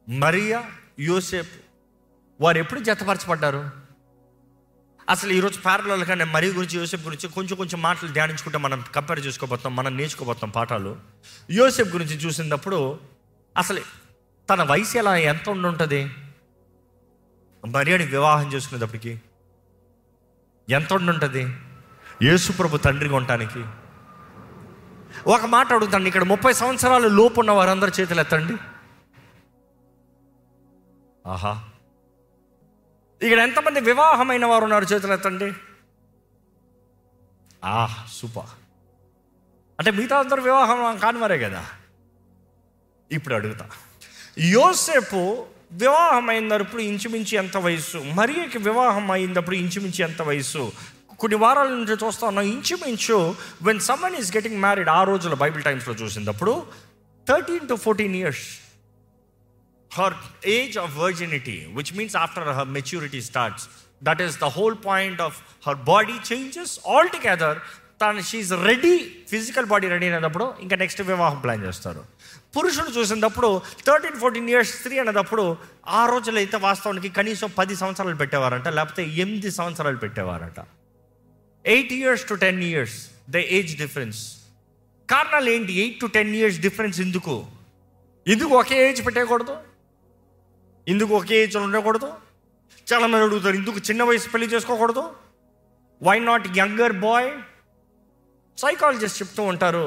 మరియా యోసేపు వారు ఎప్పుడు జతపరచబడ్డారు అసలు ఈరోజు ప్యారలలో కానీ మరి గురించి యోసేపు గురించి కొంచెం కొంచెం మాటలు ధ్యానించుకుంటే మనం కంపేర్ చేసుకోబోతాం మనం నేర్చుకోబోతాం పాఠాలు యోసేపు గురించి చూసినప్పుడు అసలు తన వయసు ఎలా ఎంత ఉండి ఉంటుంది మరియాని వివాహం చేసుకునేటప్పటికి ఎంత ఉండి ఉంటుంది యేసుప్రభు తండ్రిగా ఉండటానికి ఒక మాట అడుగుతాను ఇక్కడ ముప్పై సంవత్సరాలు లోపు ఉన్న వారందరూ చేతులు ఎత్తండి ఆహా ఇక్కడ ఎంతమంది వివాహమైన వారు ఉన్నారు చేతులు ఎత్తండి ఆ సూపర్ అంటే మిగతా అందరూ వివాహం కాని వారే కదా ఇప్పుడు అడుగుతా యోసేపు వివాహం అయినప్పుడు ఇంచుమించి ఎంత వయసు మరియకి వివాహం అయినప్పుడు ఇంచుమించి ఎంత వయసు కొన్ని వారాల నుంచి చూస్తా ఉన్నాం ఇంచుమించు when someone is getting married ఆ రోజుల బైబిల్ టైమ్స్లో చూసినప్పుడు thirteen to fourteen years her age of virginity, which means after her maturity starts. That is the whole point of her body changes altogether. తను she ready physical body ready అయినప్పుడు ఇంకా next వివాహం plan చేస్తారు పురుషుడు చూసినప్పుడు thirteen fourteen years స్త్రీ అనేటప్పుడు ఆ రోజుల్లో అయితే వాస్తవానికి కనీసం పది సంవత్సరాలు పెట్టేవారంట లేకపోతే ఎనిమిది సంవత్సరాలు పెట్టేవారట eight years to ten years the age difference కారణాలు ఏంటి eight to ten years difference ఎందుకు ఎందుకు ఒకే ఏజ్ పెట్టేయకూడదు ఎందుకు ఒకే ఏజ్ ఉండకూడదు చాలా మంది అడుగుతారు ఎందుకు చిన్న వయసు పెళ్లి చేసుకోకూడదు why not younger boy psychologist చెప్తూ ఉంటారు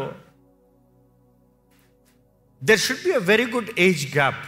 there should be a very good age gap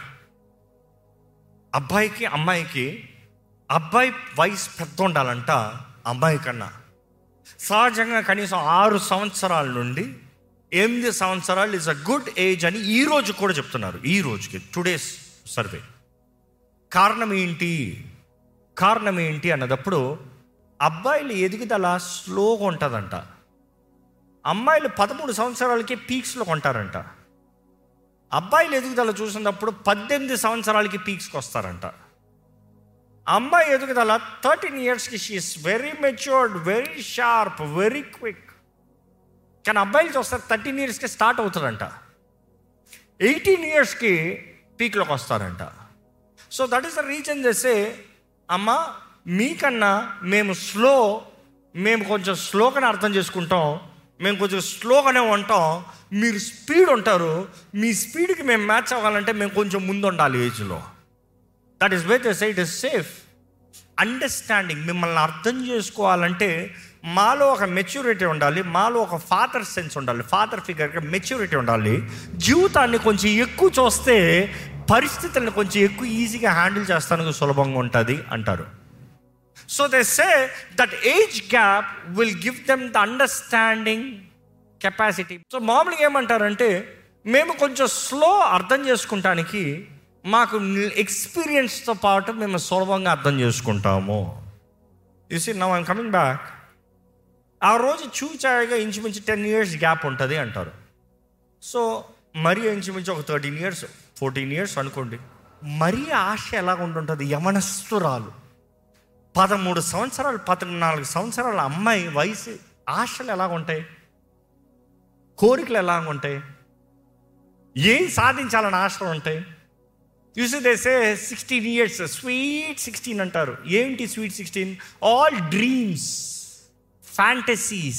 అబ్బాయికి అమ్మాయికి అబ్బాయి వయసు పెద్ద ఉండాలంట అమ్మాయి కన్నా సహజంగా కనీసం ఆరు సంవత్సరాల నుండి ఎనిమిది సంవత్సరాలు ఇస్ అ గుడ్ ఏజ్ అని ఈ రోజు కూడా చెప్తున్నారు ఈ రోజుకి టుడేస్ సర్వే కారణం ఏంటి కారణం ఏంటి అన్నదప్పుడు అబ్బాయిలు ఎదుగుదల స్లోగా ఉంటుందంట అమ్మాయిలు పదమూడు సంవత్సరాలకి పీక్స్లో కొంటారంట అబ్బాయిలు ఎదుగుదల చూసినప్పుడు పద్దెనిమిది సంవత్సరాలకి పీక్స్కి వస్తారంట అమ్మాయి ఎదుగుదల థర్టీన్ ఇయర్స్కి she's very matured very sharp very quick కానీ అబ్బాయిలు చూస్తారు థర్టీన్ ఇయర్స్కి స్టార్ట్ అవుతుందంట ఎయిటీన్ ఇయర్స్కి పీక్లోకి వస్తారంట so that is the reason చేసే అమ్మ మీకన్నా మేము స్లో మేము కొంచెం స్లోగానే అర్థం చేసుకుంటాం మేము కొంచెం స్లోగానే ఉంటాం మీరు స్పీడ్ ఉంటారు మీ స్పీడ్కి మేము మ్యాచ్ అవ్వాలంటే మేము కొంచెం ముందు ఉండాలి ఏజ్లో that is we say it is safe understanding మిమ్మల్ని అర్థం చేసుకోవాలంటే మాలో ఒక మెచ్యూరిటీ ఉండాలి మాలో ఒక ఫాదర్ సెన్స్ ఉండాలి ఫాదర్ ఫిగర్గా మెచ్యూరిటీ ఉండాలి జీవితాన్ని కొంచెం ఎక్కువ చూస్తే పరిస్థితులను కొంచెం ఎక్కువ ఈజీగా హ్యాండిల్ చేస్తానికి సులభంగా ఉంటుంది అంటారు so they say that age gap will give them the understanding capacity so మామూలుగా ఏమంటారంటే మేము కొంచెం స్లో అర్థం చేసుకుంటానికి మాకు ఎక్స్పీరియన్స్తో పాటు మేము సులభంగా అర్థం చేసుకుంటాము you see now I'm coming back ఆ రోజు చూచాయగా ఇంచుమించు టెన్ ఇయర్స్ గ్యాప్ ఉంటుంది అంటారు సో మరి ఇంచుమించు ఒక థర్టీన్ ఇయర్స్ ఫోర్టీన్ ఇయర్స్ అనుకోండి మరీ ఆశ ఎలా ఉంటుంటుంది యమనస్తురాలు పదమూడు సంవత్సరాలు పద్నాలుగు సంవత్సరాల అమ్మాయి వయసు ఆశలు ఎలా ఉంటాయి కోరికలు ఎలా ఉంటాయి ఏం సాధించాలని ఆశలు ఉంటాయి you see they say sixteen years sweet sixteen అంటారు ఏంటి sweet sixteen all dreams fantasies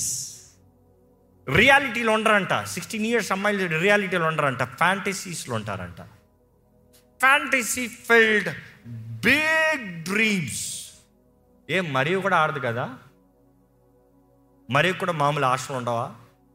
రియాలిటీలో ఉండరంట సిక్స్టీన్ ఇయర్స్ అమ్మాయిలు రియాలిటీలో ఉండరంట ఫ్యాంటసీస్లో ఉంటారంట ఫ్యాంటసీ ఫిల్డ్ బిగ్ డ్రీమ్స్ ఏం మరియు కూడా ఆడదు కదా మరియు కూడా మామూలు ఆశలు ఉండవా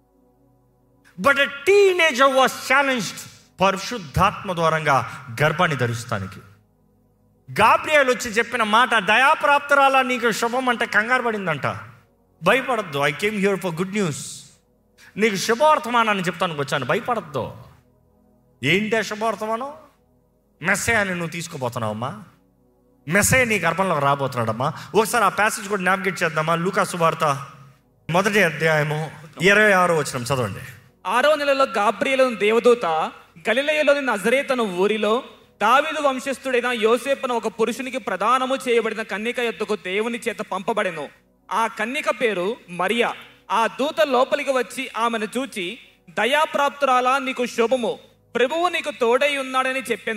బట్ టీనేజర్ వాస్ ఛాలెంజ్డ్ పరిశుద్ధాత్మ ద్వారంగా గర్భాన్ని ధరిస్తానికి గాబ్రియాలు వచ్చి చెప్పిన మాట దయాప్రాప్తురాలా నీకు శుభం అంటే కంగారు పడిందంట భయపడద్దు I came here for good news నీకు శుభవర్తమానాన్ని చెప్తానికి వచ్చాను భయపడద్దు ఏంటి ఆ శుభవర్తమానం మెస్సయాన్ని నువ్వు తీసుకుపోతున్నావమ్మా మెస్సయ్య నీ గర్భంలోకి రాబోతున్నాడమ్మా ఒకసారి ఆ ప్యాసేజ్ కూడా నావిగేట్ చేద్దామా లూకా సువార్త మొదటి అధ్యాయము ఇరవై ఆరో వచ్చిన చదవండి ఆరో నెలలో గాబ్రియలను దేవదూత గలిలయలోని నజరేతను ఊరిలో దావీదు వంశస్థుడైన యోసేపున ఒక పురుషునికి ప్రదానము చేయబడిన కన్నిక యొద్దకు దేవుని చేత పంపబడెను ఆ కన్నిక పేరు మరియా ఆ దూత లోపలికి వచ్చి ఆమెను చూచి దయాప్రాప్తురాలా నీకు శుభము ప్రభువు నీకు తోడై ఉన్నాడని చెప్పెను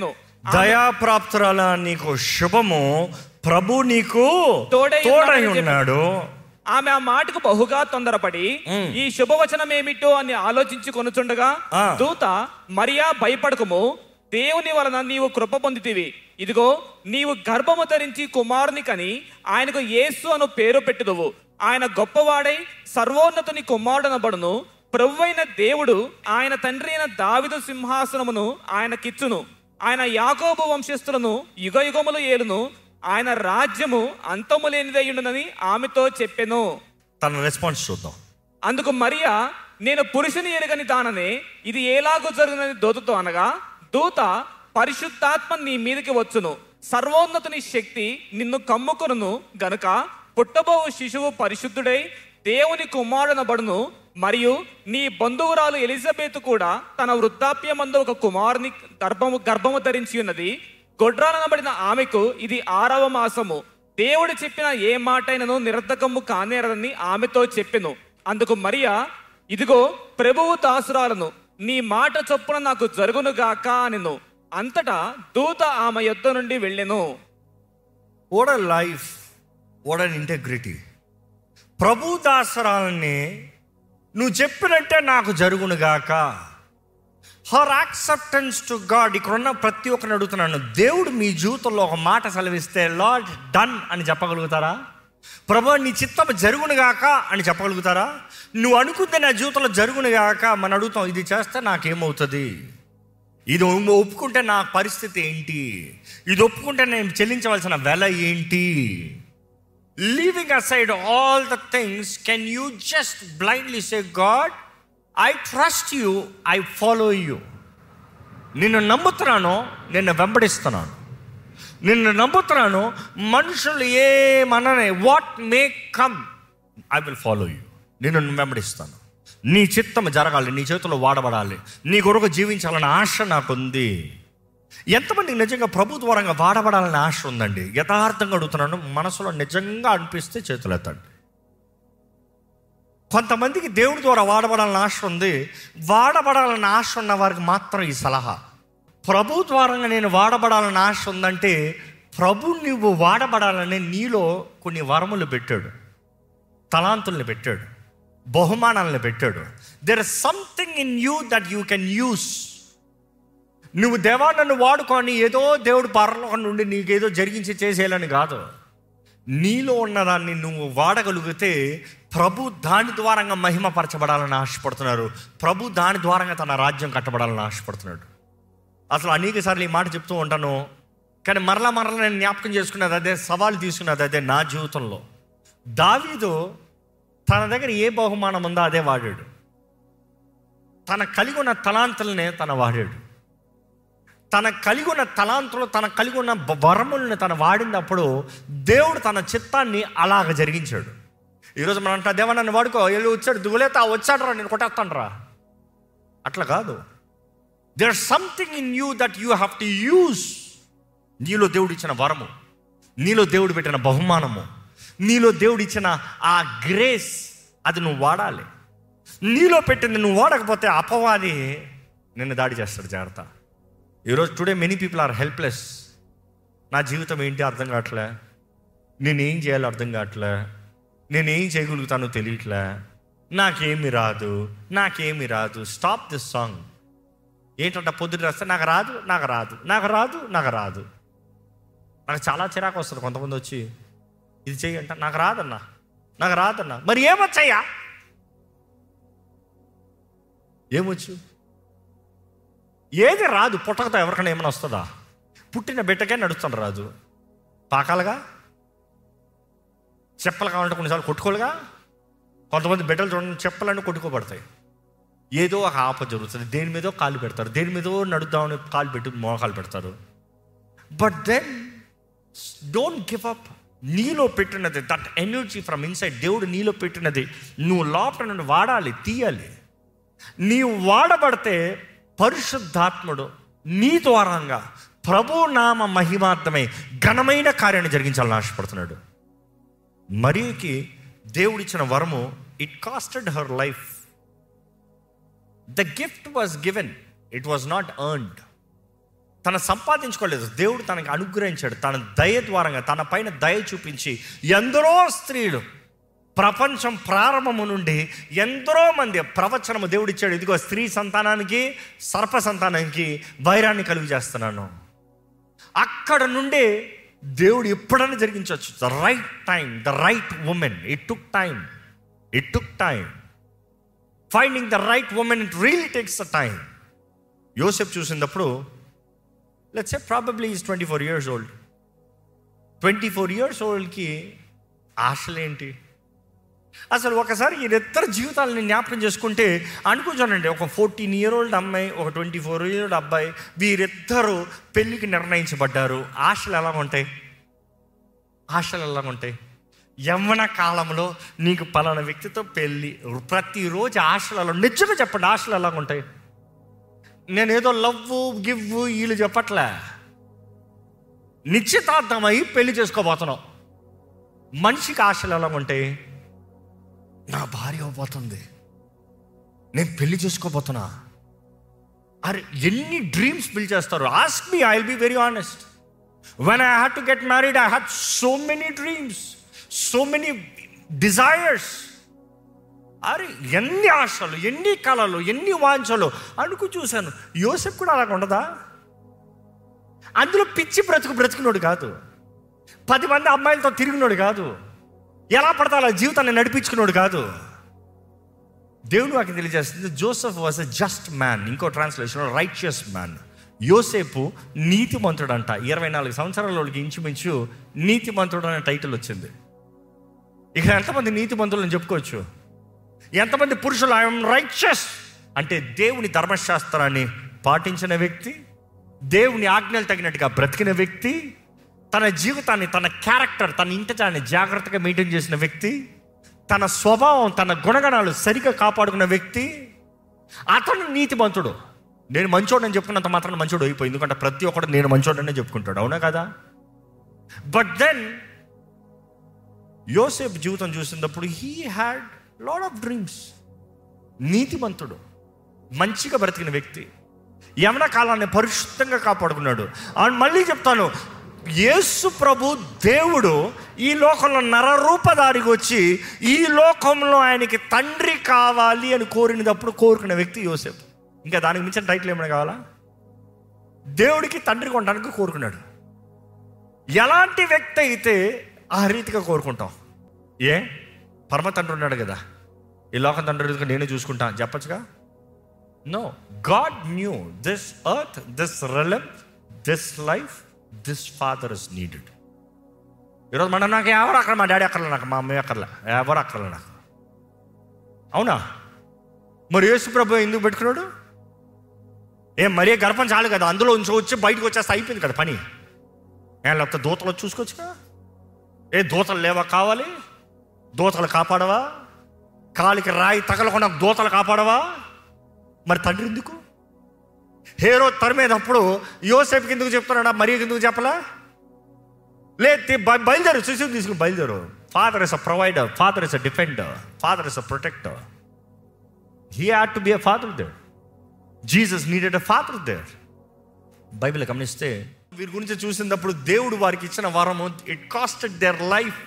దయాప్రాప్తురాల నీకు శుభము ప్రభు నీకు తోడై తోడై ఉన్నాడని ఉన్నాడు ఆమె ఆ మాటకు బహుగా తొందరపడి మ్. ఈ శుభవచనం ఏమిటో అని ఆలోచించి కొనుచుండగా ఆ. దూత మరియా భయపడకము దేవుని వలన నీవు కృప పొందితివి ఇదిగో నీవు గర్భము ధరించి కుమారుని కని ఆయనకు యేసు అను పేరు పెట్టుదువు ఆయన గొప్పవాడై సర్వోన్నతుని కుమారుడనబడును ప్రభువైన దేవుడు ఆయన తండ్రి అయిన దావిదు సింహాసనమును ఆయనకిచ్చును ఆయన యాకోబు వంశస్థులను యుగ యుగములు ఏలును ఆయన రాజ్యము అంతము లేనిదయ్యుండునని ఆమెతో చెప్పెను తన రెస్పాన్స్ చూద్దాం అందుకు మరియా నేను పురుషుని ఎరగని దాననే ఇది ఎలాగో జరుగునని దూతతో అనగా దూత పరిశుద్ధాత్మ నీ మీదకి వచ్చును సర్వోన్నతుని శక్తి నిన్ను కమ్ముకొనును గనుక పుట్టబోవు శిశువు పరిశుద్ధుడై దేవుని కుమారునబడును మరియు నీ బంధువురాలు ఎలిజబెత్ కూడా తన వృద్ధాప్యమందు ఒక కుమారుని గర్భము గర్భము ధరించి ఉన్నది గొడ్రానబడిన ఆమెకు ఇది ఆరవ మాసము దేవుడు చెప్పిన ఏ మాటైనను నిరర్ధకము కానేరదని ఆమెతో చెప్పెను అందుకు మరియా ఇదిగో ప్రభువు దాసురాలను నీ మాట చొప్పున నాకు జరుగునుగాక అనెను అంతటా దూత ఆమె యొద్ద నుండి వెళ్ళెను ఓడ లైఫ్ ఓడ ఇంటెగ్రిటీ ప్రభు దాసరాలని నువ్వు చెప్పినట్టే నాకు జరుగునుగాక హర్ యాక్సెప్టెన్స్ టు గాడ్ ఇక్కడ ఉన్న ప్రతి ఒక్కరిని అడుగుతున్నాను దేవుడు మీ జీవితంలో ఒక మాట సెలవిస్తే లార్డ్ డన్ అని చెప్పగలుగుతారా ప్రభు నీ చిత్తం జరుగునుగాక అని చెప్పగలుగుతారా నువ్వు అనుకుంటే నా జీవితంలో జరుగునుగాక మనం అడుగుతాం ఇది చేస్తే నాకేమవుతుంది ఇది ఒప్పుకుంటే నా పరిస్థితి ఏంటి ఇది ఒప్పుకుంటే నేను చెల్లించవలసిన వెల ఏంటి leaving aside all the things can you just blindly say God I trust you I follow you నిన్ను నమ్ముతున్నాను నిన్ను వెంబడిస్తున్నాను నిన్ను నమ్ముతున్నాను మనుషులు ఏమననే what may come I will follow you నిన్ను వెంబడిస్తాను నీ చిత్తం జరగాలి నీ చేతిలో వాడబడాలి నీ కొరకు జీవించాలన్న ఆశ నాకుంది ఎంతమందికి నిజంగా ప్రభు ద్వారంగా వాడబడాలని ఆశ ఉందండి యథార్థంగా అడుగుతున్నాను మనసులో నిజంగా అనిపిస్తే చేతులు ఎత్తండి కొంతమందికి దేవుడి ద్వారా వాడబడాలని ఆశ ఉంది వాడబడాలని ఆశ ఉన్న వారికి మాత్రం ఈ సలహా ప్రభు ద్వారంగా నేను వాడబడాలని ఆశ ఉందంటే ప్రభు నువ్వు వాడబడాలని నీలో కొన్ని వరములు పెట్టాడు తలాంతుల్ని పెట్టాడు బహుమానాలను పెట్టాడు there is something in you that you can use నువ్వు దేవా నన్ను వాడుకొని ఏదో దేవుడు పరలోకం నుండి నీకేదో జరిగించి చేసేయాలని కాదు నీలో ఉన్నదాన్ని నువ్వు వాడగలిగితే ప్రభు దాని ద్వారంగా మహిమపరచబడాలని ఆశపడుతున్నారు ప్రభు దాని ద్వారంగా తన రాజ్యం కట్టబడాలని ఆశపడుతున్నాడు అసలు అనేక సార్లు ఈ మాట చెప్తూ ఉంటాను కానీ మరలా మరలా నేను జ్ఞాపకం చేసుకున్నది అదే సవాల్ తీసుకున్నది అదే నా జీవితంలో దావీదు తన దగ్గర ఏ బహుమానం ఉందో అదే వాడాడు తన కలిగి ఉన్న తలాంతులనే తన వాడాడు తన కలిగి ఉన్న తలాంతులు తన కలిగి ఉన్న బ- వరములను తను వాడినప్పుడు దేవుడు తన చిత్తాన్ని అలాగ జరిగించాడు ఈరోజు మనం అంటా దేవా నన్ను వాడుకో వెళ్ళి వచ్చాడు దుగులేత వచ్చాడు రా నేను కొట్టేస్తాను రా అట్లా కాదు there something in you that you have to use నీలో దేవుడు ఇచ్చిన వరము నీలో దేవుడు పెట్టిన బహుమానము నీలో దేవుడు ఇచ్చిన ఆ గ్రేస్ అది నువ్వు వాడాలి నీలో పెట్టింది నువ్వు వాడకపోతే అపవాది నిన్ను దాడి చేస్తాడు జాగ్రత్త ఈరోజు today many people are helpless నా జీవితం ఏంటి అర్థం కావట్లే నేనేం చేయాలో అర్థం కావట్లే నేనేం చేయగలుగుతానో తెలియట్లే నాకేమి రాదు నాకేమి రాదు స్టాప్ దిస్ సాంగ్ ఏంటంటే పొద్దున రాస్తే నాకు రాదు నాకు రాదు నాకు రాదు నాకు రాదు నాకు చాలా చిరాకు వస్తుంది కొంతమంది వచ్చి ఇది చెయ్యంట నాకు రాదన్నా నాకు రాదన్నా మరి ఏమొచ్చయ్యా ఏమొచ్చు ఏది రాదు పుట్టకతో ఎవరికైనా ఏమైనా వస్తుందా పుట్టిన బిడ్డకే నడుస్తాను రాదు పాకాలుగా చెప్పలు కావాలంటే కొన్నిసార్లు కొట్టుకోలుగా కొంతమంది బిడ్డలు చూడండి చెప్పలన్నీ కొట్టుకోబడతాయి ఏదో ఒక ఆపద జరుగుతుంది దేని మీదో కాలు పెడతారు దేని మీదో నడుద్దామని కాలు పెట్టి మోకాలు పెడతారు but then don't give up నీలో పెట్టినది దట్ ఎనర్జీ ఫ్రమ్ ఇన్సైడ్ దేవుడు నీలో పెట్టినది నువ్వు లోపల నుండి వాడాలి తీయాలి నీవు వాడబడితే పరిశుద్ధాత్ముడు నీ ద్వారంగా ప్రభు నామ మహిమార్థమై ఘనమైన కార్యాన్ని జరిగించాలని ఆశపడుతున్నాడు మరియుకి దేవుడిచ్చిన వరము it costed her life the gift was given it was not earned తన సంపాదించుకోలేదు దేవుడు తనకి అనుగ్రహించాడు తన దయ ద్వారంగా తన పైన దయ చూపించి ఎందరో స్త్రీలు ప్రపంచం ప్రారంభము నుండి ఎందరో మంది ప్రవచనము దేవుడు ఇచ్చాడు ఇదిగో స్త్రీ సంతానానికి సర్ప సంతానానికి వైరాన్ని కలుగు చేస్తున్నాను అక్కడ నుండి దేవుడు ఎప్పుడైనా జరిగించవచ్చు the right time the right women it took time it took time finding the right women it really takes the time Yosef చూసినప్పుడు let's say probably is twenty four years old twenty four years ఓల్డ్కి ఆశలేంటి అసలు ఒకసారి వీరిద్దరు జీవితాలని జ్ఞాపకం చేసుకుంటే అనుకుంటానండి ఒక ఫోర్టీన్ ఇయర్ ఓల్డ్ అమ్మాయి ఒక ట్వంటీ ఫోర్ ఇయర్ ఓల్డ్ అబ్బాయి వీరిద్దరూ పెళ్ళికి నిర్ణయించబడ్డారు ఆశలు ఎలా ఉంటాయి ఆశలు ఎలా ఉంటాయి యవ్వన కాలంలో నీకు పలానా వ్యక్తితో పెళ్ళి ప్రతిరోజు ఆశలలో నిజంగా చెప్పండి ఆశలు ఎలా ఉంటాయి నేనేదో లవ్ గివ్ వీళ్ళు చెప్పట్లే నిశ్చితార్థమై పెళ్లి చేసుకోబోతున్నాం మనిషికి ఆశలు ఎలా ఉంటాయి నా భార్య అవబోతుంది నేను పెళ్లి చేసుకోబోతున్నా అరే ఎన్ని డ్రీమ్స్ బిల్డ్ చేస్తారు ask me I will be very honest when I had to get married I had so many dreams so many desires అరే ఎన్ని ఆశలు ఎన్ని కళలు ఎన్ని వాంఛలు అనుకు చూశాను యోసెఫ్ కూడా అలాగ ఉండదా అందులో పిచ్చి బ్రతుకు బ్రతుకునోడు కాదు పది మంది అమ్మాయిలతో తిరిగినోడు కాదు ఎలా పడతా అలా జీవితాన్ని నడిపించుకున్నాడు కాదు దేవుడు నాకు తెలియజేస్తుంది Joseph was a just man ఇంకో ట్రాన్స్లేషన్ రైచియస్ మ్యాన్ యోసేపు నీతిమంతుడు అంట ఇరవై నాలుగు సంవత్సరాల వాళ్ళకి ఇంచుమించు నీతిమంతుడు అనే టైటిల్ వచ్చింది ఇక ఎంతమంది నీతిమంతులను చెప్పుకోవచ్చు ఎంతమంది పురుషులు ఐఎమ్ రైచియస్ అంటే దేవుని ధర్మశాస్త్రాన్ని పాటించిన వ్యక్తి దేవుని ఆజ్ఞలు తగినట్టుగా బ్రతికిన వ్యక్తి తన జీవితాన్ని తన క్యారెక్టర్ తన ఇంటిచాన్ని జాగ్రత్తగా మెయింటైన్ చేసిన వ్యక్తి తన స్వభావం తన గుణగణాలు సరిగా కాపాడుకున్న వ్యక్తి అతను నీతిమంతుడు నేను మంచోడని చెప్పుకున్నంత మాత్రం మంచోడు అయిపోయి ఎందుకంటే ప్రతి ఒక్కడు నేను మంచోడనే చెప్పుకుంటాడు అవునా కదా బట్ దెన్ యోసేపు జీవితం చూసినప్పుడు he had lot of dreams నీతిమంతుడు మంచిగా బ్రతికిన వ్యక్తి యమన కాలాన్ని పరిశుద్ధంగా కాపాడుకున్నాడు అండ్ మళ్ళీ చెప్తాను యేసు ప్రభు దేవుడు ఈ లోకంలో నరరూపదారికి వచ్చి ఈ లోకంలో ఆయనకి తండ్రి కావాలి అని కోరినప్పుడు కోరుకున్న వ్యక్తి యోసేపు ఇంకా దానికి మించిన టైటిల్ ఏమైనా కావాలా దేవుడికి తండ్రి కొనడానికి కోరుకున్నాడు ఎలాంటి వ్యక్తి అయితే ఆ రీతిగా కోరుకుంటాం ఏ పరమ తండ్రి ఉన్నాడు కదా ఈ లోకం తండ్రి రీతిగా నేనే చూసుకుంటా అని చెప్పచ్చుగా no God knew this earth this realm this life this father is needed ఈరోజు మనం నాకు ఎవరు అక్కడ మా డాడీ అక్కర్లే నాకు మా అమ్మాయి అక్కర్లే ఎవరు అక్కర్లే నాకు అవునా మరి యేసు ప్రభు ఎందుకు పెట్టుకున్నాడు ఏం మరీ గర్భం చాలు కదా అందులో ఉంచి వచ్చి బయటకు వచ్చేస్తే అయిపోయింది కదా పని ఏ లేకపోతే దూతలు వచ్చి చూసుకోవచ్చుగా ఏ దూతలు లేవా కావాలి దూతలు కాపాడవా కాలికి రాయి తగలకుండా దూతలు కాపాడవా మరి తండ్రి ఎందుకు హేరో తరిమేటప్పుడు యోసేపుకి ఎందుకు చెప్తున్నాడా మరి ఎందుకు చెప్పలా లేదు బయలుదేరు శిశువు తీసుకుని బయలుదేరు father is a provider father is a defender father is a protector he had to be a father there Jesus needed a father there Bible గమనిస్తే వీరి గురించి చూసినప్పుడు దేవుడు వారికి ఇచ్చిన వరము it costed their life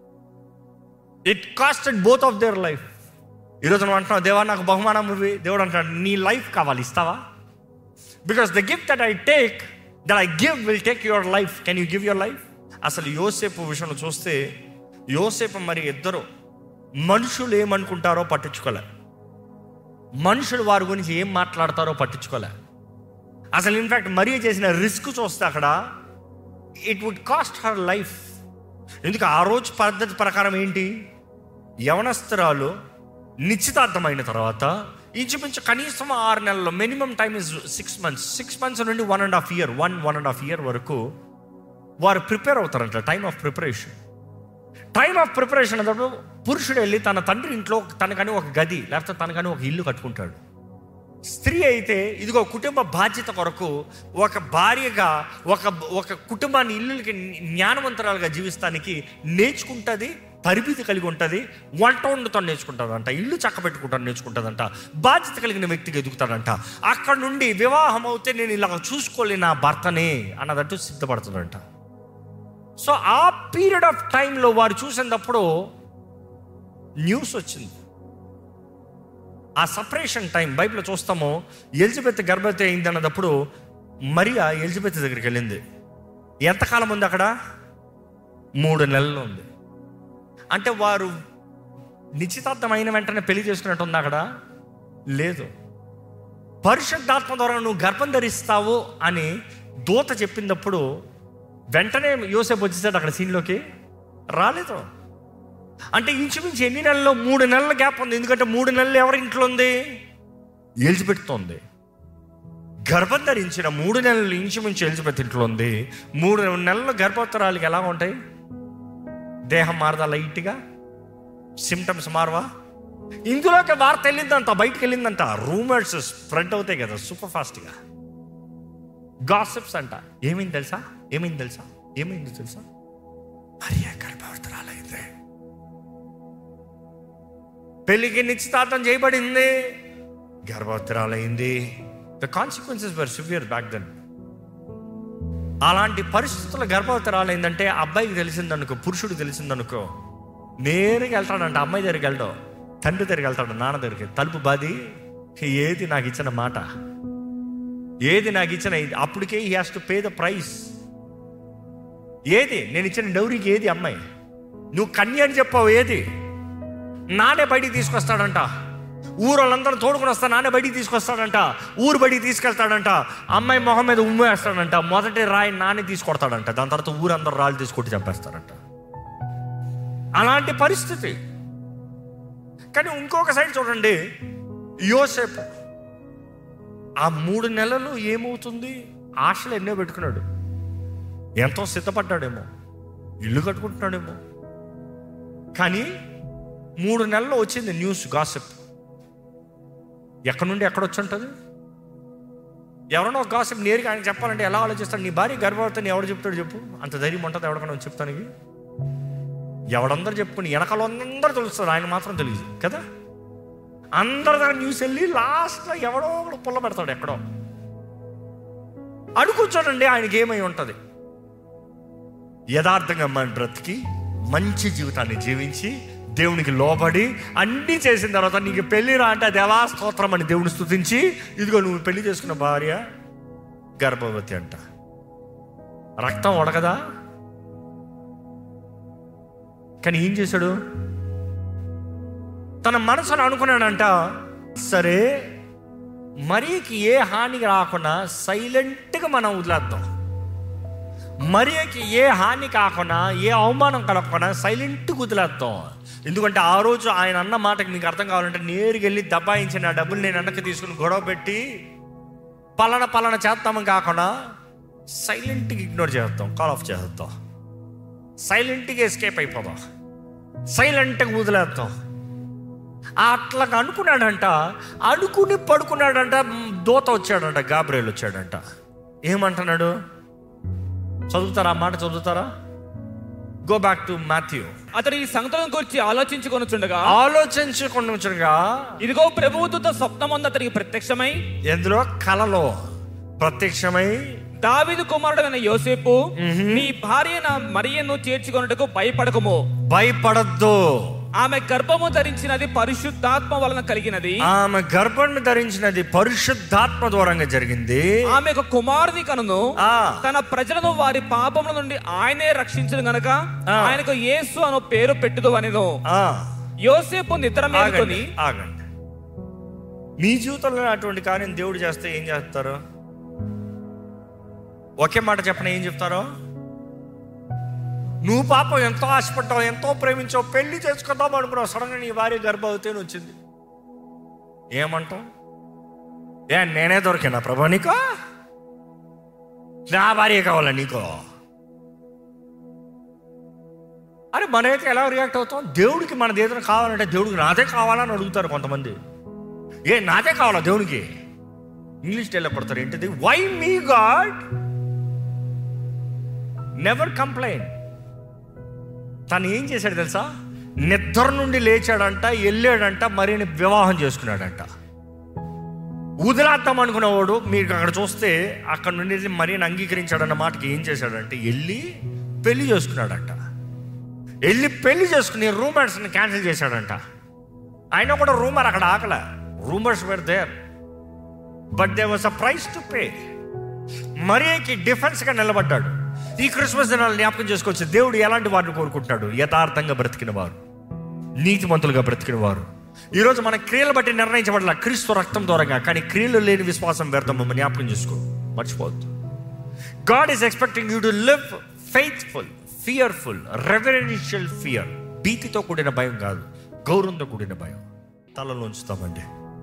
it costed both of their life ఈరోజు మనం అంటున్నాం దేవా నాకు బహుమానం ఇవ్వి దేవుడు అంటాడు నీ లైఫ్ కావాలి ఇస్తావా because the gift that I take that I give will take your life can you give your life అసలు యోసేపు విషయంలో చూస్తే యోసేపు మరి ఇద్దరు మనుషులు ఏమనుకుంటారో పట్టించుకోలే మనుషులు వారి గురించి ఏం మాట్లాడతారో పట్టించుకోలే అసలు ఇన్ఫ్యాక్ట్ మరీ చేసిన రిస్క్ చూస్తే అక్కడ it would cost her life ఎందుకు ఆ రోజు పద్ధతి ప్రకారం ఏంటి యవనస్త్రాలు నిశ్చితార్థమైన తర్వాత ఇంచుమించు కనీసం ఆరు నెలల్లో minimum time is six months six months నుండి one and half year one one and half year వరకు వారు ప్రిపేర్ అవుతారంట time of preparation time of preparation అన్నప్పుడు పురుషుడు వెళ్ళి తన తండ్రి ఇంట్లో తనకని ఒక గది లేకపోతే తనకని ఒక ఇల్లు కట్టుకుంటాడు స్త్రీ అయితే ఇదిగో కుటుంబ బాధ్యత కొరకు ఒక భార్యగా ఒక ఒక కుటుంబాన్ని ఇల్లులకి జ్ఞానవంతరాలుగా జీవిస్తానికి నేర్చుకుంటుంది పరిమితి కలిగి ఉంటుంది వంట వండుతాను నేర్చుకుంటుందంట ఇల్లు చక్క పెట్టుకుంటాను నేర్చుకుంటుందంట బాధ్యత కలిగిన వ్యక్తికి ఎదుగుతాడంట అక్కడ నుండి వివాహం అవుతే నేను ఇలా చూసుకోలే నా భర్తనే అన్నదట్టు సిద్ధపడుతుందంట సో ఆ పీరియడ్ ఆఫ్ టైంలో వారు చూసినప్పుడు న్యూస్ వచ్చింది ఆ సపరేషన్ టైం బైబిల్లో చూస్తాము ఎలిజబెత్ గర్భవతి అయింది అన్నదప్పుడు మరియా ఎలిజబెత్ దగ్గరికి వెళ్ళింది ఎంతకాలం ఉంది అక్కడ మూడు నెలలు ఉంది అంటే వారు నిశ్చితార్థం అయిన వెంటనే పెళ్లి చేసుకున్నట్టు ఉంది అక్కడ లేదు పరిశుద్ధాత్మ ద్వారా నువ్వు గర్భం ధరిస్తావు అని దూత చెప్పినప్పుడు వెంటనే యోసేపు వచ్చేసాడు అక్కడ సీన్లోకి రాలేదు అంటే ఇంచుమించు ఎన్ని నెలల్లో మూడు నెలల గ్యాప్ ఉంది ఎందుకంటే మూడు నెలలు ఎవరి ఇంట్లో ఉంది ఎలిజబెత్తో గర్భం ధరించిన మూడు నెలలు ఇంచుమించు ఎలిజబెత్ ఇంట్లో ఉంది మూడు నెలల గర్భోత్తరాలకి ఎలా ఉంటాయి దేహం మారదా లైట్గా సిమ్టమ్స్ మారవా ఇందులోకి వార్త వెళ్ళిందంట బయటకు వెళ్ళిందంట రూమర్స్ స్ప్రెడ్ అవుతాయి కదా సూపర్ ఫాస్ట్గా గాసిప్స్ అంట ఏమైంది తెలుసా ఏమైంది తెలుసా ఏమైంది తెలుసా మరియా గర్భవతరాలైంది పెళ్లికి నిశ్చితార్థం చేయబడింది గర్భవతరాలైంది the consequences were severe back then అలాంటి పరిస్థితుల్లో గర్భవతరాలైందంటే అబ్బాయికి తెలిసిందనుకో పురుషుడికి తెలిసిందనుకో నేరుగా వెళ్తాడంట అమ్మాయి దగ్గరికి వెళ్ళడం తండ్రి దగ్గరికి వెళ్తాడు నాన్న దగ్గరికి తలుపు బాది ఏది నాకు ఇచ్చిన మాట ఏది నాకు ఇచ్చిన ఇది అప్పటికే he has to pay the price ఏది నేను ఇచ్చిన డౌరీకి ఏది అమ్మాయి నువ్వు కన్య అని చెప్పావు ఏది నానే బయటికి తీసుకొస్తాడంట ఊరోళ్ళందరూ తోడుకుని వస్తా నానే బయటికి తీసుకొస్తాడంట ఊరు బయటికి తీసుకెళ్తాడంట అమ్మాయి మొహం మీద ఉమ్ము వేస్తాడంట మొదటి రాయి నాని తీసుకొడతాడంట దాని తర్వాత ఊరందరూ రాళ్ళు తీసుకొట్టి చంపేస్తారంట అలాంటి పరిస్థితి కానీ ఇంకొక సైడ్ చూడండి యోసేపు ఆ మూడు నెలలు ఏమవుతుంది ఆశలు ఎన్నో పెట్టుకున్నాడు ఎంతో సిద్ధపడ్డాడేమో ఇల్లు కట్టుకుంటున్నాడేమో కానీ మూడు నెలలు వచ్చింది న్యూస్ గాసిప్ ఎక్కడి నుండి ఎక్కడ వచ్చి ఉంటుంది ఎవరన్నా ఒక గాసిప్ నేరుగా ఆయన చెప్పాలంటే ఎలా ఆలోచిస్తాడు నీ భార్య గర్భవతిని ఎవడు చెప్తాడు చెప్పు అంత ధైర్యం ఉంటుంది ఎవరికైనా చెప్తానికి ఎవడందరూ చెప్పుకుని వెనకాల అందరూ తెలుస్తుంది ఆయన మాత్రం తెలియదు కదా అందరి దగ్గర న్యూస్ వెళ్ళి లాస్ట్లో ఎవడో ఒకడు పుల్ల పెడతాడు ఎక్కడో అడుగుచోడండి ఆయనకి ఏమై ఉంటుంది యథార్థంగా మన బ్రతికి మంచి జీవితాన్ని జీవించి దేవునికి లోబడి అన్నీ చేసిన తర్వాత నీకు పెళ్లి రా అంటే దేవా స్తోత్రం అని దేవుని స్తుతించి ఇదిగో నువ్వు పెళ్లి చేసుకున్న భార్య గర్భవతి అంట రక్తం ఉడకదా కానీ ఏం చేశాడు తన మనసును అనుకున్నాడంట సరే మరీకి ఏ హాని రాకుండా సైలెంట్గా మనం వదిలేద్దాం మరియకి ఏ హాని కాకుండా ఏ అవమానం కలగకుండా సైలెంట్గా వదిలేద్దాం ఎందుకంటే ఆ రోజు ఆయన అన్న మాటకి మీకు అర్థం కావాలంటే నేరుగా వెళ్ళి దబాయించి నా డబ్బులు నేను వెనక్కి తీసుకుని గొడవ పెట్టి పలాన పలాన చేస్తామని కాకుండా సైలెంట్గా ఇగ్నోర్ చేస్తాం కాల్ ఆఫ్ చేస్తాం సైలెంట్గా ఎస్కేప్ అయిపోదాం సైలెంట్గా వదిలేద్దాం అట్లా అనుకున్నాడంట అనుకుని పడుకున్నాడంట దోత వచ్చాడంట గాబ్రేల్ వచ్చాడంట ఏమంటున్నాడు చదువుతారా ఆ మాట చదువుతారా గో బ్యాక్ టు మాథ్యూ అతడు ఈ సంగతులను గురించి ఆలోచించుకొనుచుండగా ఆలోచించకుండా ఇదిగో ప్రభువుతో స్వప్నమందు అతనికి ప్రత్యక్షమై ఎందులో కలలో ప్రత్యక్షమై దావీదు కుమారుడైన యోసేపు నీ భార్య మరియను చేర్చుకొనుటకు భయపడకము భయపడద్దు ఆమె గర్భము ధరించినది పరిశుద్ధాత్మ వలన కలిగినది ఆమె గర్భాన్ని ధరించినది పరిశుద్ధాత్మ దూరంగా జరిగింది ఆమె ఒక కుమారుని కనును ఆ తన ప్రజలను వారి పాపముల నుండి ఆయనే రక్షించను గనక ఆ. ఆయనకు యేసు అను పేరు పెట్టుదు అనిను ఆ యోసేపు నిద్ర మేలుకొని ఆగండి ఆగండి మీ జీవితంలో అటువంటి కార్యం దేవుడు చేస్తే ఏం చేస్తారు ఒకే మాట చెప్పన ఏం చెప్తారో నువ్వు పాపం ఎంతో ఆశపడ్డావు ఎంతో ప్రేమించావు పెళ్లి చేసుకుందాం అనుకున్నావు సడన్గా నీ భార్య గర్భవతి అని వచ్చింది ఏమంటావు ఏ నేనే దొరికినా ప్రభా నీకో నా భార్య కావాలా నీకో అరే మనైతే ఎలా రియాక్ట్ అవుతాం దేవుడికి మనది ఏదైనా కావాలంటే దేవుడికి నాదే కావాలని అడుగుతారు కొంతమంది ఏ నాదే కావాలా దేవునికి ఇంగ్లీష్ టైల్లో పడతారు ఏంటిది why me God never complaint తను ఏం చేశాడు తెలుసా నిద్ర నుండి లేచాడంట వెళ్ళాడంట మరిని వివాహం చేసుకున్నాడంట వదిలేద్దాం అనుకున్నవాడు మీరు అక్కడ చూస్తే అక్కడ నుండి వెళ్ళి మరీని అంగీకరించాడన్న మాటకి ఏం చేశాడంటే వెళ్ళి పెళ్లి చేసుకున్నాడంట వెళ్ళి పెళ్లి చేసుకుని రూమర్స్ని క్యాన్సిల్ చేశాడంట ఆయన కూడా రూమర్ అక్కడ ఆకల rumours were there but they was a price to pay మరియకి డిఫెన్స్గా నిలబడ్డాడు ఈ క్రిస్మస్ దినాలు జ్ఞాపకం చేసుకోవచ్చు దేవుడు ఎలాంటి వారిని కోరుకుంటున్నాడు యథార్థంగా బ్రతికిన వారు నీతిమంతులుగా బ్రతికిన వారు ఈరోజు మన క్రియలు బట్టి నిర్ణయించబడాల క్రీస్తు రక్తం ద్వారంగా కానీ క్రియలు లేని విశ్వాసం వ్యర్థం మమ్మల్ని జ్ఞాపకం చేసుకో మర్చిపోవద్దు God is expecting you to live faithful fearful reverential fear భీతితో కూడిన భయం కాదు గౌరవంతో కూడిన భయం తలలో ఉంచుతామండి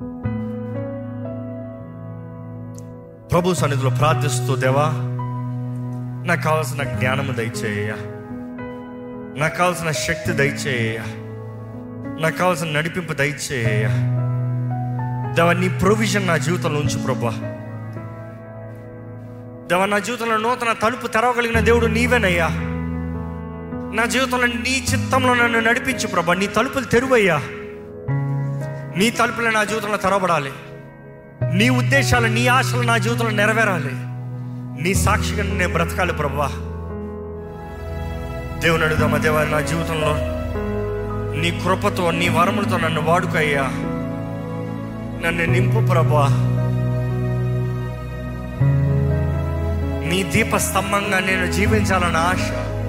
ప్రభు సన్నిధిలో ప్రార్థిస్తూ దేవా నాకు కావాల్సిన జ్ఞానము దయచేయ నాకు కావాల్సిన శక్తి దయచేయ నాకు కావాల్సిన నడిపింపు దయచేయ దేవా నీ ప్రొవిజన్ నా జీవితంలో ఉంచు ప్రభా దేవా నా జీవితంలో నూతన తలుపు తెరవగలిగిన దేవుడు నీవేనయ్యా నా జీవితంలో నీ చిత్తంలో నన్ను నడిపించు ప్రభా నీ తలుపులు తెరువయ్యా నీ తలుపులు నా జీవితంలో తెరవబడాలి నీ ఉద్దేశాలు నీ ఆశలు నా జీవితంలో నెరవేరాలి నీ సాక్షిగా నేను బ్రతకాలి ప్రభా దేవుని అడుగుదామా దేవా నా జీవితంలో నీ కృపతో నీ వరములతో నన్ను వాడుకయ్యా నన్ను నింపు ప్రభా నీ దీప స్తంభంగా నేను జీవించాలన్న ఆశ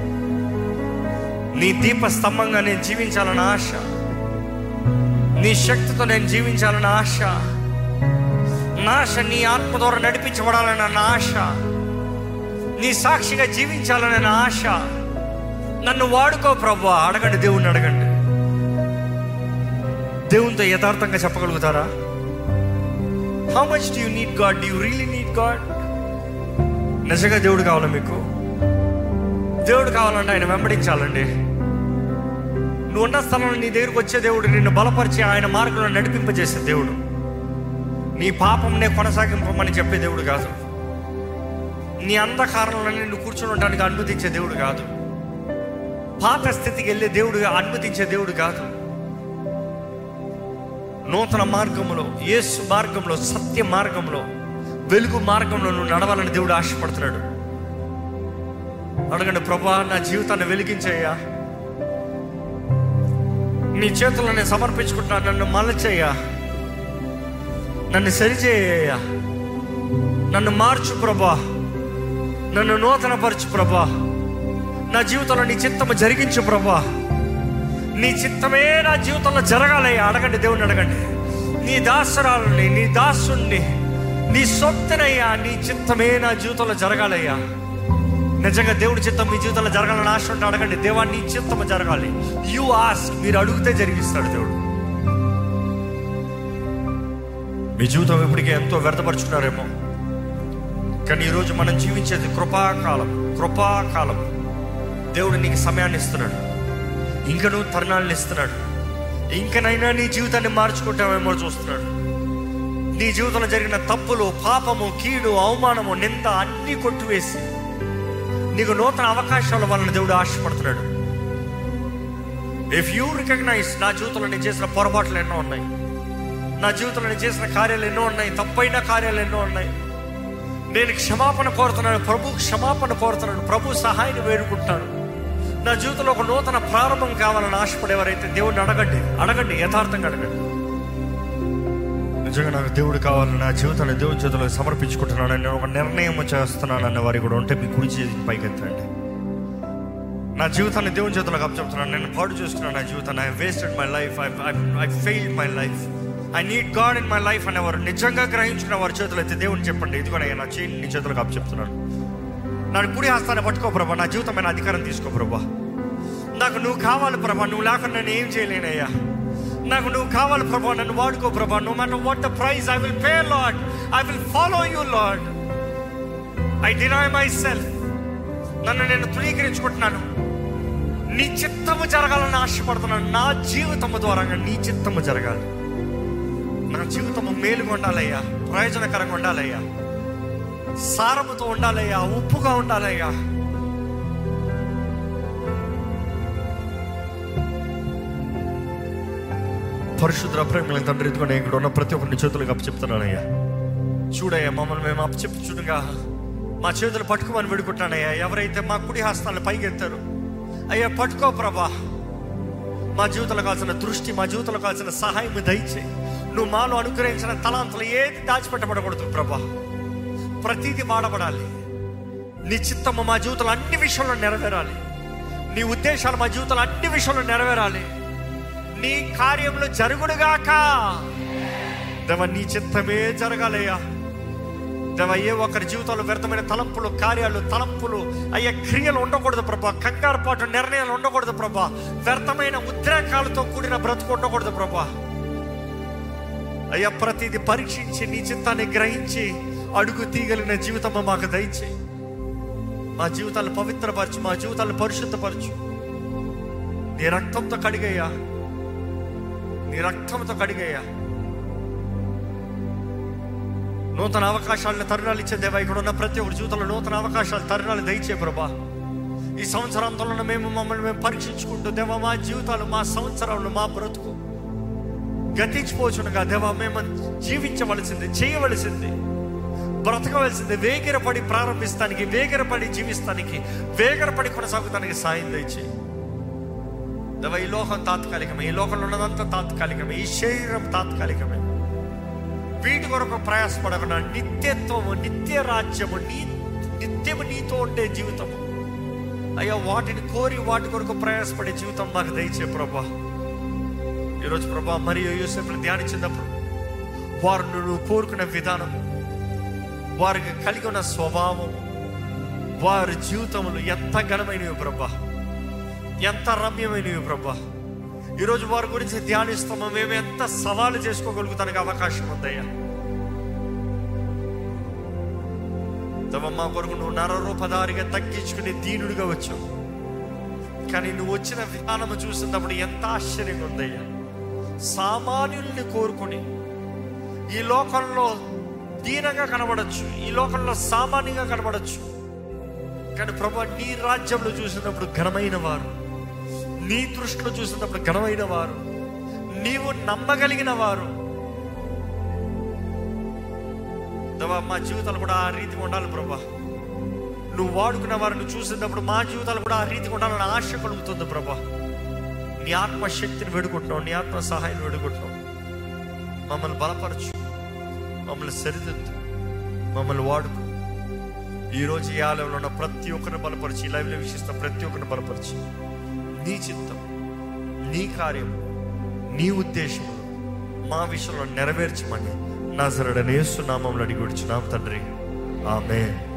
నీ దీప స్తంభంగా నేను జీవించాలన్న ఆశ నీ శక్తితో నేను జీవించాలన్న ఆశ నా ఆశ నీ ఆత్మ ద్వారా నడిపించబడాలన్న నా ఆశ నీ సాక్షిగా జీవించాలన్న నా ఆశ నన్ను వాడుకో ప్రభు అడగండి దేవుణ్ణి అడగండి దేవునితో యథార్థంగా చెప్పగలుగుతారా how much do you need God do you really need God నిజంగా దేవుడు కావాలా మీకు దేవుడు కావాలంటే ఆయన వెంబడించాలండి నువ్వు ఉన్న స్థలంలో నీ దగ్గరకు వచ్చే దేవుడు నిన్ను బలపరిచి ఆయన మార్గంలో నడిపింపజేసే దేవుడు నీ పాపంనే కొనసాగింపమని చెప్పే దేవుడు కాదు నీ అంధకారంలో నిన్ను కూర్చొని ఉండడానికి అనుమతించే దేవుడు కాదు పాత స్థితికి వెళ్ళే దేవుడు అనుమతించే దేవుడు కాదు నూతన మార్గంలో యేసు మార్గంలో సత్య మార్గంలో వెలుగు మార్గంలో నువ్వు నడవాలని దేవుడు ఆశపడుతున్నాడు అడగండి ప్రభా నా జీవితాన్ని వెలిగించయ్యా నీ చేతుల్లో నేను సమర్పించుకుంటున్నాను నన్ను మలచేయ్యా నన్ను సరిచేయ్యా నన్ను మార్చు ప్రభా నన్ను నూతనపరచు ప్రభా నా జీవితంలో నీ చిత్తము జరిగించు ప్రభా నీ చిత్తమే నా జీవితంలో జరగాలయ్యా అడగండి దేవుని అడగండి నీ దాసరాలని నీ దాసుణ్ణి నీ సొంతనయ్యా నీ చిత్తమే నా జీవితంలో జరగాలయ్యా నిజంగా దేవుడి చిత్తం మీ జీవితంలో జరగాలని ఆశ ఉంటే అడగండి దేవా నీ చిత్తము జరగాలి యు ఆస్ మీరు అడిగితే జరిగిస్తాడు దేవుడు మీ జీవితం ఇప్పటికే ఎంతో వ్యర్థపరుచుకున్నారేమో కానీ ఈరోజు మనం జీవించేది కృపాకాలం కృపాకాలం దేవుడు నీకు సమయాన్ని ఇస్తున్నాడు ఇంకా నువ్వు తరుణాలను ఇస్తున్నాడు ఇంకనైనా నీ జీవితాన్ని మార్చుకుంటామేమో చూస్తున్నాడు నీ జీవితంలో జరిగిన తప్పులు పాపము కీడు అవమానము నింద అన్నీ కొట్టివేసి నీకు నూతన అవకాశాల వలన దేవుడు ఆశపడుతున్నాడు ఇఫ్ యూ రికగ్నైజ్ నా జీవితంలో నేను చేసిన పొరపాట్లు ఎన్నో ఉన్నాయి నా జీవితంలో నేను చేసిన కార్యాలు ఎన్నో ఉన్నాయి తప్పైన కార్యాలు ఎన్నో ఉన్నాయి నేను క్షమాపణ కోరుతున్నాను ప్రభు క్షమాపణ కోరుతున్నాను ప్రభు సహాయాన్ని వేడుకుంటాను నా జీవితంలో ఒక నూతన ప్రారంభం కావాలని ఆశపడేవారైతే దేవుడిని అడగండి అడగండి యథార్థంగా అడగండి నిజంగా నాకు దేవుడు కావాలని నా జీవితాన్ని దేవుని చేతిలో సమర్పించుకుంటున్నాను నేను ఒక నిర్ణయం చేస్తున్నాను అన్న వారి కూడా ఉంటే మీ కుడి చేతి పైకెత్తండి నా జీవితాన్ని దేవుని చేతులకు అప్పచెప్తున్నాను నేను పాడు చేస్తున్నాను నా జీవితాన్ని I wasted my life I I fail my life I need God in my life అనేవారు నిజంగా గ్రహించుకున్న వారి చేతులు అయితే దేవుని చెప్పండి ఇదిగోనయ్యా నా చేయి నీ చేతులకు అప్పచెప్తున్నాను నా కుడి హస్తాన్ని పట్టుకో ప్రభా నా జీవితమైన అధికారం తీసుకో ప్రభా నాకు నువ్వు కావాలి ప్రభా నువ్వు లేకుండా నేను ఏం చేయలేనయ్యా నాకు నువ్వు కావాలి ప్రభా నన్ను వాడుకో ప్రభా no matter what the price I will pay lord I will follow you lord I deny myself నన్ను నేను తృణీకరించుకుంటున్నాను నీ చిత్తము జరగాలని ఆశపడుతున్నాను నా జీవితము ద్వారా నీ చిత్తము జరగాలి నా జీవితము మేలుగా ఉండాలయ్యా ప్రయోజనకరంగా ఉండాలయ్యా సారముతో ఉండాలయ్యా ఉప్పుగా ఉండాలయ్యా పరిశుద్ధ ప్రేమల తండ్రి ఇదిగోనే ఇక్కడ ఉన్న ప్రతి ఒక్కరిని చేతులకు అప్పచెప్తున్నానయ్యా చూడయ్యా మమ్మల్ని మేము అప్పచెప్పుచుడుగా మా చేతులు పట్టుకోమని వేడుకుంటానయ్యా ఎవరైతే మా కుడి హస్తాలను పైకి ఎత్తారు అయ్యా పట్టుకో ప్రభా మా జీవితంలో కావాల్సిన దృష్టి మా జీవితంలో కావాల్సిన సహాయం దయచేయి నువ్వు మాలో అనుగ్రహించిన తలాంతలు ఏది దాచిపెట్టబడకూడదు ప్రభా ప్రతిదీ వాడబడాలి నీ చిత్తము మా జీవితంలో అన్ని విషయంలో నెరవేరాలి నీ ఉద్దేశాలు మా జీవితంలో అన్ని విషయంలో నెరవేరాలి నీ కార్యంలో జరుగుడుగాక దేవ నీ చిత్తమే జరగాలయ్యా దేవ ఏ ఒక్కరి జీవితంలో వ్యర్థమైన తలంపులు కార్యాలు తలంపులు అయ్యే క్రియలు ఉండకూడదు ప్రభా కంగారు పాటు నిర్ణయాలు ఉండకూడదు ప్రభా వ్యర్థమైన ఉద్రేకాలతో కూడిన బ్రతుకు ఉండకూడదు ప్రభా అయ్యా ప్రతిది పరీక్షించి నీ చిత్తాన్ని గ్రహించి అడుగు తీగలిగిన జీవితం మాకు దయచేయి మా జీవితాలు పవిత్రపరచు మా జీవితాలు పరిశుద్ధపరచు నీ రక్తంతో కడిగయ్యా నీ రక్తంతో కడిగయ్యా నూతన అవకాశాలను తరుణాలు ఇచ్చే దేవా ఇక్కడ ఉన్న ప్రతి ఒక్కరి జీవితంలో నూతన అవకాశాలు తరుణాలు దయచే ప్రభా ఈ సంవత్సరాంతంలో మేము మమ్మల్ని మేము పరీక్షించుకుంటూ దేవా మా జీవితాలు మా సంవత్సరాలు మా బ్రతుకు గతించిపోచుండగా దేవా మేము జీవించవలసింది చేయవలసింది బ్రతకవలసింది వేగిరపడి ప్రారంభిస్తానికి వేగిరపడి జీవిస్తానికి వేగిరపడి కొనసాగుతానికి సాయం దయచేయి దేవా ఈ లోకం తాత్కాలికమే ఈ లోకంలో ఉన్నదంతా తాత్కాలికమే ఈ శరీరం తాత్కాలికమే వీటి కొరకు ప్రయాసపడకుండా నిత్యత్వము నిత్య రాజ్యము నీ నిత్యము నీతో ఉండే జీవితము అయ్యా వాటిని కోరి వాటి కొరకు ప్రయాసపడే జీవితం మాకు దయచే ప్రభా ఈరోజు ప్రభా మరియు యూసేపులు ధ్యానించినప్పుడు వారు నువ్వు కోరుకున్న విధానము వారికి కలిగి ఉన్న స్వభావము వారి జీవితములు ఎంత ఘనమైనవి ప్రభా ఎంత రమ్యమైనవి ప్రభా ఈరోజు వారి గురించి ధ్యానిస్తామో మేము ఎంత సవాలు చేసుకోగలుగుతానికి అవకాశం ఉందయ్యా తమ మా కొరకు నువ్వు నరరూపధారిగా తగ్గించుకుని దీనుడిగా వచ్చావు కానీ నువ్వు వచ్చిన విధానము చూసినప్పుడు ఎంత ఆశ్చర్యంగా ఉందయ్యా సామాన్యుల్ని కోరుకుని ఈ లోకంలో దీనంగా కనబడచ్చు ఈ లోకంలో సామాన్యంగా కనబడచ్చు కానీ ప్రభా నీ రాజ్యంలో చూసినప్పుడు ఘనమైన వారు నీ దృష్టిలో చూసినప్పుడు ఘనమైన వారు నీవు నమ్మగలిగిన వారు దేవా, మా జీవితాలు కూడా ఆ రీతిగా ఉండాలి ప్రభా నువ్వు వాడుకున్న వారిని చూసినప్పుడు మా జీవితాలు కూడా ఆ రీతిగా ఉండాలని ఆశ కలుగుతుంది ప్రభా నీ ఆత్మ శక్తిని వేడుకుంటున్నావు నీ ఆత్మ సహాయం వేడుకుంటున్నావు మమ్మల్ని బలపరచు మమ్మల్ని సరిదిద్దు మమ్మల్ని వాడుకో ఈరోజు ఈ ఆలయంలో ఉన్న ప్రతి ఒక్కరిని బలపరిచి ఈ లైవ్లో వీక్షిస్తున్న ప్రతి ఒక్కరిని బలపరిచి నీ చిత్తం నీ కార్యం నీ ఉద్దేశం మా విషయంలో నెరవేర్చమని నా సరడనేస్తున్నామంలో అడిగి విడుచున్నాం తండ్రి ఆమె